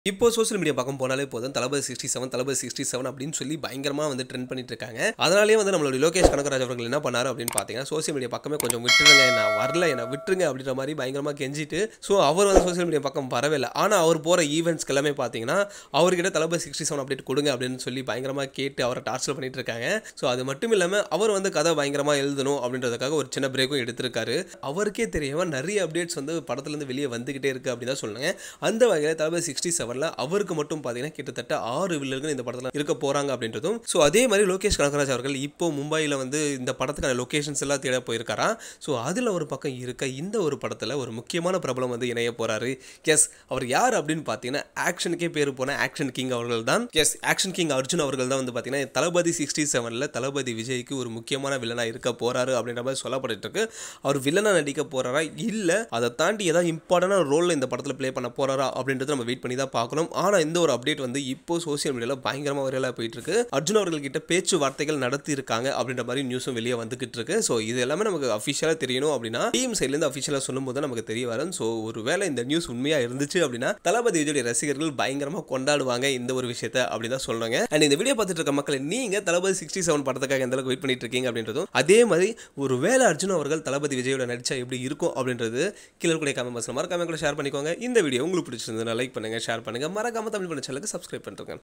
இப்போ social media பக்கம் போனாலே போதும் Thalapathy sixty seven Thalapathy sixty seven அப்படின்னு சொல்லி பயங்கரமாக வந்து ட்ரெண்ட் பண்ணிட்டு இருக்காங்க அதனாலேயே வந்து நம்மளுடைய லோகேஷ் கனகராஜ் அவர்கள் என்ன பண்ணாரு அப்படின்னு பார்த்தீங்கன்னா சோஷியல் மீடியா பக்கமே கொஞ்சம் விட்டுருங்க நான் வரல என்ன விட்டுருங்க அப்படின்ற மாதிரி பயங்கரமாக கெஞ்சிட்டு ஸோ அவர் வந்து சோஷியல் மீடியா பக்கம் வரவே இல்லை ஆனால் அவர் போகிற ஈவெண்ட்ஸ்க்கு எல்லாமே பார்த்தீங்கன்னா அவர்கிட்ட தளபதி சிக்ஸ்டி செவன் அப்டேட் கொடுங்க அப்படின்னு சொல்லி பயங்கரமாக கேட்டு அவரை டார்ச்சர் பண்ணிட்டு இருக்காங்க ஸோ அது மட்டும் இல்லாமல் அவர் வந்து கதை பயங்கரமாக எழுதணும் அப்படின்றதுக்காக ஒரு சின்ன பிரேக்கும் எடுத்திருக்காரு அவருக்கே தெரியாம நிறைய அப்டேட்ஸ் வந்து படத்துலேருந்து வெளியே வந்துகிட்டே இருக்கு அப்படின்னு தான் சொன்னாங்க அந்த வகையில் தளபதி சிக்ஸ்டி செவனில் அவருக்கு மட்டும் பார்த்தீங்கன்னா கிட்டத்தட்ட ஆறு வில்லர்கள் இந்த படத்தில் இருக்க போகிறாங்க அப்படின்றதும் ஸோ அதே மாதிரி லோகேஷ் கனகராஜ் அவர்கள் இப்போ மும்பையில் வந்து இந்த படத்துக்கான லொக்கேஷன்ஸ் எல்லாம் தேட போயிருக்காராம் ஸோ அதில் ஒரு பக்கம் இருக்க இந்த ஒரு படத்தில் ஒரு முக்கியமான பிரபலம் வந்து இணைய போகிறாரு எஸ் அவர் யார் அப்படின்னு பார்த்தீங்கன்னா ஆக்ஷனுக்கே பேர் போன ஆக்ஷன் கிங் அவர்கள் தான் எஸ் ஆக்ஷன் கிங் அர்ஜுன் அவர்கள் தான் வந்து பார்த்தீங்கன்னா தளபதி சிக்ஸ்டி செவனில் தளபதி விஜய்க்கு ஒரு முக்கியமான வில்லனாக இருக்க போகிறாரு அப்படின்ற மாதிரி சொல்லப்பட்டு இருக்கு அவர் வில்லனாக நடிக்க போகிறாரா இல்லை அதை தாண்டி ஏதாவது இம்பார்ட்டண்டான ரோலில் இந்த படத்தில் ப்ளே பண்ண போகிறாரா அப்படின்றத நம்ம வெயிட் பண்ணி தான் பார்க்கணும் ஆனால் இந்த ஒரு அப்டேட் வந்து இப்போ சோஷியல் மீடியாவில் பயங்கரமாக வைரலாக போயிட்டு இருக்கு அர்ஜுன் அவர்கள் கிட்ட பேச்சுவார்த்தைகள் நடத்தி இருக்காங்க அப்படின்ற மாதிரி நியூஸும் வெளியே வந்துகிட்டு இருக்கு ஸோ இது எல்லாமே நமக்கு அஃபிஷியலாக தெரியணும் அப்படின்னா டீம் சைட்லேருந்து அஃபிஷியலாக சொல்லும்போது தான் நமக்கு தெரிய வரும் ஸோ ஒருவேளை இந்த நியூஸ் உண்மையாக இருந்துச்சு அப்படின்னா தளபதி விஜயுடைய ரசிகர்கள் பயங்கரமாக கொண்டாடுவாங்க இந்த ஒரு விஷயத்தை அப்படி தான் சொல்றாங்க அண்ட் இந்த வீடியோ பார்த்துட்டு இருக்க மக்கள் நீங்க தளபதி சிக்ஸ்டி செவன் படத்துக்காக எந்த அளவுக்கு வெயிட் பண்ணிட்டு இருக்கீங்க அப்படின்றதும் அதே மாதிரி ஒரு வேளை அர்ஜுன் அவர்கள் தளபதி விஜயோட நடிச்சா எப்படி இருக்கும் அப்படின்றது கீழே கூட கமெண்ட் பாக்ஸ்ல மறக்காம கூட ஷேர் பண்ணிக்கோங்க இந்த வீடியோ உங்களுக்கு பிடிச்சிருந்ததுன்னா லைக் பண்ணுங்க ஷேர் பண்ணுங்க மறக்காம தமிழ் பண்ண சேனலுக்கு சப்ஸ்கிரைப் பண்ணிருக்கேன்